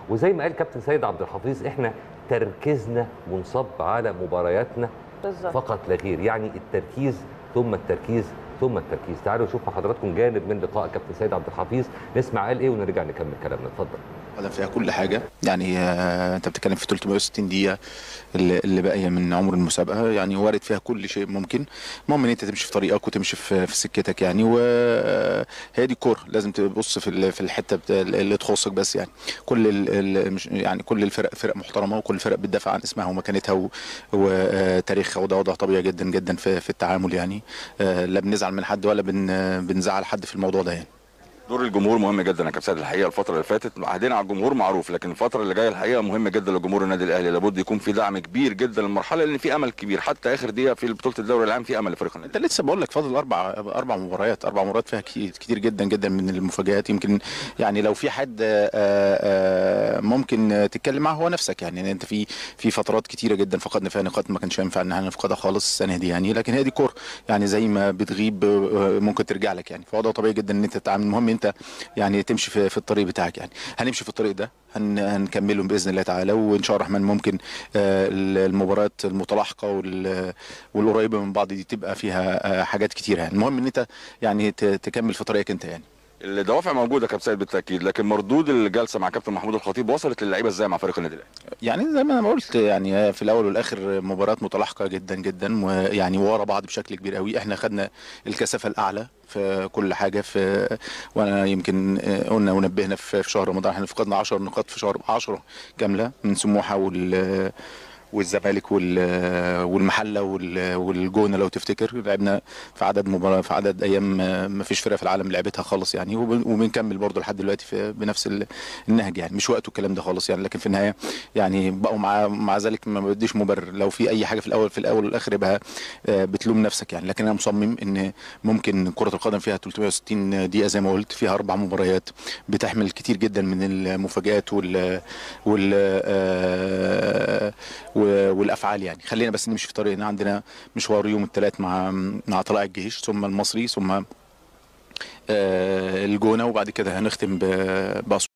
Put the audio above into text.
وزي ما قال كابتن سيد عبد الحفيظ احنا تركيزنا منصب على مبارياتنا بالظبط فقط لا غير يعني التركيز ثم التركيز ثم التركيز تعالوا نشوف مع حضراتكم جانب من لقاء كابتن سيد عبد الحفيظ نسمع قال ايه ونرجع نكمل كلامنا اتفضل هذا فيها كل حاجه يعني آه، انت بتتكلم في 360 دقيقه اللي اللي باقيه من عمر المسابقه يعني وارد فيها كل شيء ممكن المهم ان انت تمشي في طريقك وتمشي في في سكتك يعني وهي دي الكوره لازم تبص في ال- في الحته بتا- اللي تخصك بس يعني كل ال- ال- مش- يعني كل الفرق فرق محترمه وكل الفرق بتدافع عن اسمها ومكانتها و- وتاريخها وده وضع طبيعي جدا جدا في في التعامل يعني آه، لا بنزعل من حد ولا بن بنزعل حد في الموضوع ده يعني دور الجمهور مهم جدا يا كابتن سيد الحقيقه الفتره اللي فاتت عهدنا على الجمهور معروف لكن الفتره اللي جايه الحقيقه مهمه جدا لجمهور النادي الاهلي لابد يكون في دعم كبير جدا للمرحله لان في امل كبير حتى اخر دقيقه في بطوله الدوري العام في امل لفريق النادي انت لسه بقول لك فاضل اربع اربع مباريات اربع مباريات فيها كتير, كتير جدا جدا من المفاجآت يمكن يعني لو في حد آه، آه، ممكن تتكلم معاه هو نفسك يعني انت في في فترات كتيره جدا فقدنا فيها نقاط ما كانش ينفع ان احنا نفقدها خالص السنه دي يعني لكن هي دي كوره يعني زي ما بتغيب آه، ممكن ترجع لك يعني فهو ده طبيعي جدا ان انت تتعامل المهم انت يعني تمشي في, في الطريق بتاعك يعني هنمشي في الطريق ده هن هنكمله باذن الله تعالى وان شاء الله الرحمن ممكن آه، المباريات المتلاحقه وال- والقريبه من بعض دي تبقى فيها آه، حاجات كتيره يعني المهم ان انت يعني ت- تكمل في طريقك انت يعني الدوافع موجوده يا كابتن سيد بالتاكيد لكن مردود الجلسه مع كابتن محمود الخطيب وصلت للعيبه ازاي مع فريق النادي الاهلي يعني زي ما انا قلت يعني في الاول والاخر مباريات متلاحقه جدا جدا ويعني ورا بعض بشكل كبير قوي احنا خدنا الكثافه الاعلى في كل حاجه في وانا يمكن آه، قلنا ونبهنا في في شهر رمضان احنا فقدنا 10 نقاط في شهر 10 كامله من سموحه وال والزمالك وال- والمحله وال- والجونه لو تفتكر لعبنا في عدد مباراه في عدد ايام ما فيش فرقه في العالم لعبتها خالص يعني وب- وبنكمل برضو لحد دلوقتي في بنفس ال- النهج يعني مش وقته الكلام ده خالص يعني لكن في النهايه يعني بقوا مع مع ذلك ما بديش مبرر لو في اي حاجه في الاول في الاول والاخر يبقى آه، بتلوم نفسك يعني لكن انا مصمم ان ممكن كره القدم فيها 360 دقيقه زي ما قلت فيها اربع مباريات بتحمل كتير جدا من المفاجات وال وال آه، و- والافعال يعني خلينا بس نمشي في طريقنا عندنا مشوار يوم الثلاث مع مع طلائع الجيش ثم المصري ثم آه، الجونه وبعد كده هنختم ب- بأسوان